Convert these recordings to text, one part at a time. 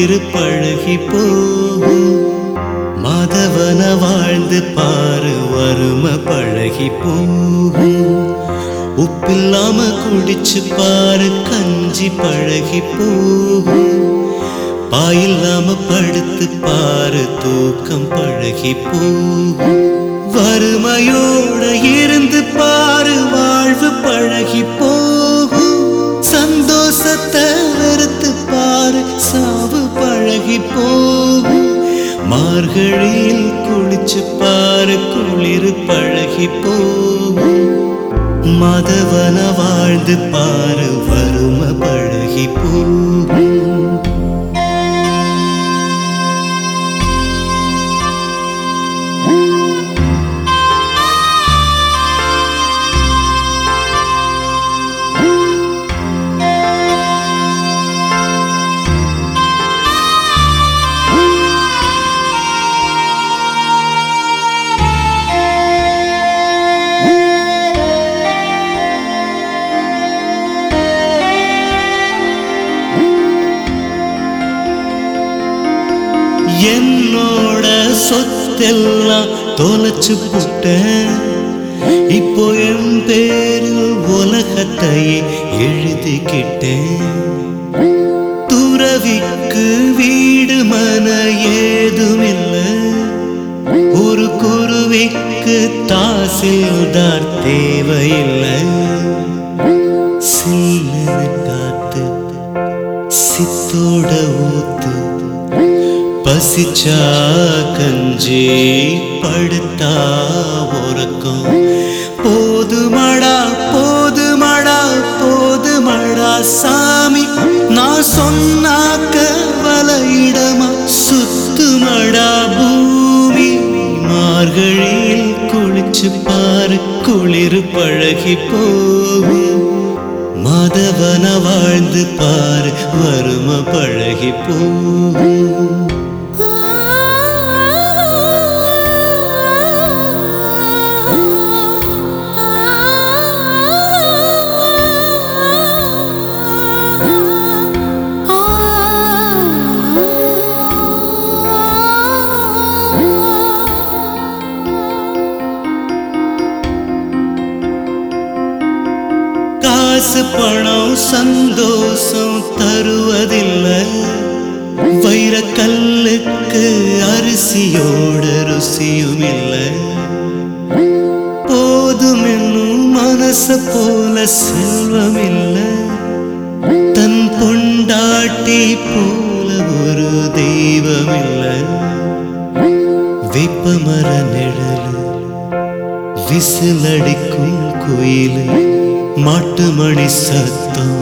குளிர் பழகி போகும் மாதவன வாழ்ந்து பாரு வறுமை பழகி போகும் உப்பில்லாம குடிச்சு பாரு கஞ்சி பழகி போகும் பாயில்லாம படுத்து பாரு தூக்கம் பழகி போகும் வறுமையோட இருந்து பாரு வாழ்வு பழகி போகும் சந்தோஷத்தை வெறுத்து பாரு சாவு பழகி போகும் மார்கழியில் குளிச்சு பாரு குளிர் பழகி போகும் மதவன வாழ்ந்து பாரு வறுமை பழகி போகும் என்னோட சொத்தெல்லாம் தொலைச்சு புட்டேன் இப்போ என் பேரில் உலகத்தையே எழுதிக்கிட்டேன் துறவிக்கு வீடு மன ஏதுமில்லை ஒரு குருவிக்கு தாசில்தார் தேவையில்லை சில்லுன்னு காத்து சித்தோட ஊத்து பசிச்சா கஞ்சி படுத்தா உறக்கம் போதுமடா போதுமடா போதுமடா சாமி நான் சொன்னாக்க வலையிடமா சுத்துமடா பூமி மார்கழியில் குளிச்சு பாரு குளிர் பழகி போகும் மாதவன வாழ்ந்து பாரு வறுமை பழகி போகும் காசு பணம் சந்தோஷம் தருவதில்லை வைரக்கல்லுக்கு அரிசியோட ருசியும் இல்லை போதும் என்னும் மனச போல செல்வம் இல்லை தன் பொண்டாட்டி போல ஒரு தெய்வம் இல்லை வேப்பமர நிழல் விசிலடிக்கும் குயில் மாட்டு மணி சத்தம்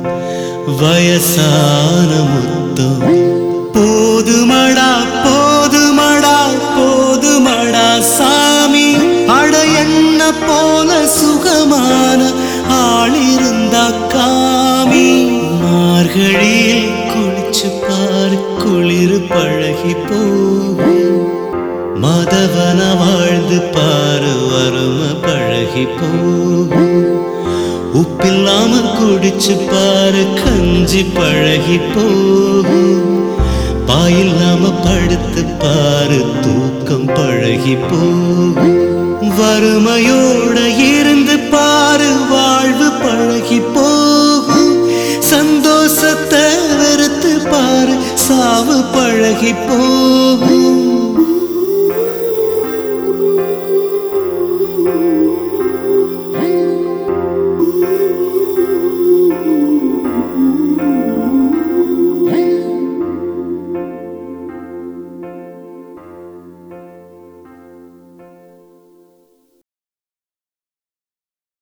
வயசான முத்தம் போதுமடா போதுமடா போதுமடா சாமி அட என்ன போல சுகமான ஆளிருந்தா காமி மார்கழியில் குளிச்சு பாரு குளிர் பழகி போகும் மதவன வாழ்ந்து பாரு வறுமை பழகி போகும் உப்பில்லாம குடிச்சு பாரு கஞ்சி பழகி போகும் பாயில்லாம படுத்து பாரு தூக்கம் பழகி போகும் வறுமையோட இருந்து பாரு வாழ்வு பழகி போகும் சந்தோஷத்தை வெறுத்து பாரு சாவு பழகி போகும்